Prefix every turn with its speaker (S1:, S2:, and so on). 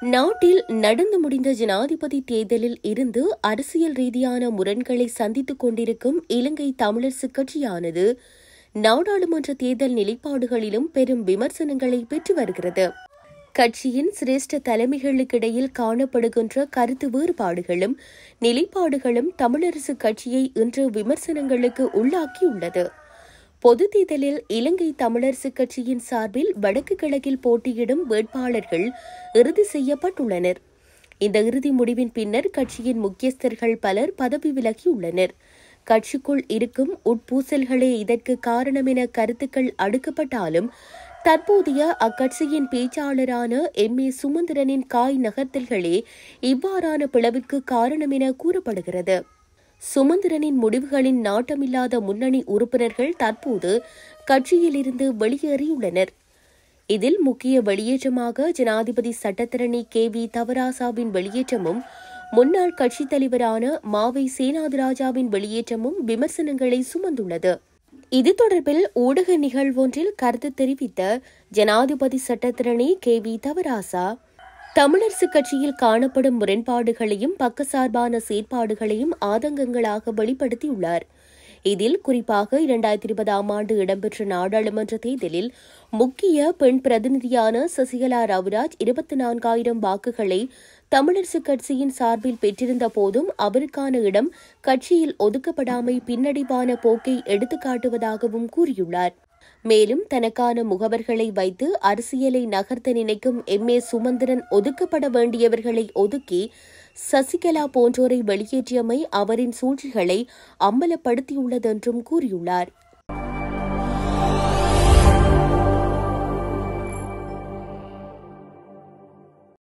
S1: நாட்டில் நடந்து முடிந்த ஜனாதிபதி தேர்தலில் இருந்து அரசியல் ரீதியான முரண்களை சந்தித்துக் கொண்டிருக்கும் இலங்கை தமிழரசுக் கட்சியானது நாடாளுமன்ற தேர்தல் நிலைப்பாடுகளிலும் பெரும் விமர்சனங்களை பெற்று வருகிறது கட்சியின் சிரேஷ்ட தலைமைகளுக்கிடையில் காணப்படுகின்ற கருத்து வேறுபாடுகளும் நிலைப்பாடுகளும் தமிழரசுக் கட்சியை இன்று விமர்சனங்களுக்கு உள்ளாக்கியுள்ளது பொது தேர்தலில் இலங்கை தமிழரசுக் கட்சியின் சார்பில் வடக்கு கிழக்கில் போட்டியிடும் வேட்பாளர்கள் இறுதி செய்யப்பட்டுள்ளனர் இந்த இறுதி முடிவின் பின்னர் கட்சியின் முக்கியஸ்தர்கள் பலர் பதவி விலகியுள்ளனர் கட்சிக்குள் இருக்கும் உட்பூசல்களே இதற்கு காரணம் என கருத்துக்கள் அடுக்கப்பட்டாலும் தற்போதைய அக்கட்சியின் பேச்சாளரான எம் ஏ சுமந்திரனின் காய் நகர்த்தல்களே இவ்வாறான பிளவிற்கு காரணம் என கூறப்படுகிறது சுமந்திரனின் முடிவுகளின் நாட்டமில்லாத முன்னணி உறுப்பினர்கள் தற்போது கட்சியிலிருந்து வெளியேறியுள்ளனர் இதில் முக்கிய வெளியேற்றமாக ஜனாதிபதி சட்டத்தரணி கே வி தவராசாவின் வெளியேற்றமும் முன்னாள் கட்சித் தலைவரான மாவை சேனாதிராஜாவின் வெளியேற்றமும் விமர்சனங்களை சுமந்துள்ளது இது தொடர்பில் ஊடக நிகழ்வொன்றில் கருத்து தெரிவித்த ஜனாதிபதி சட்டத்திரணி கே வி தவராசா தமிழரசுக் கட்சியில் காணப்படும் முரண்பாடுகளையும் பக்கசார்பான செயற்பாடுகளையும் ஆதங்கங்களாக வெளிப்படுத்தியுள்ளார் இதில் குறிப்பாக இரண்டாயிரத்தி இருபதாம் ஆண்டு இடம்பெற்ற நாடாளுமன்ற தேர்தலில் முக்கிய பெண் பிரதிநிதியான சசிகலா ரவிராஜ் இருபத்தி நான்காயிரம் வாக்குகளை தமிழரசுக் கட்சியின் சார்பில் பெற்றிருந்த போதும் அவருக்கான இடம் கட்சியில் ஒதுக்கப்படாமை பின்னடைவான போக்கை எடுத்துக்காட்டுவதாகவும் கூறியுள்ளார் மேலும் தனக்கான முகவர்களை வைத்து அரசியலை நகர்த்த நினைக்கும் எம் ஏ சுமந்திரன் ஒதுக்கப்பட வேண்டியவர்களை ஒதுக்கி சசிகலா போன்றோரை வெளியேற்றியமை அவரின் சூழ்ச்சிகளை அம்பலப்படுத்தியுள்ளதென்றும் கூறியுள்ளார்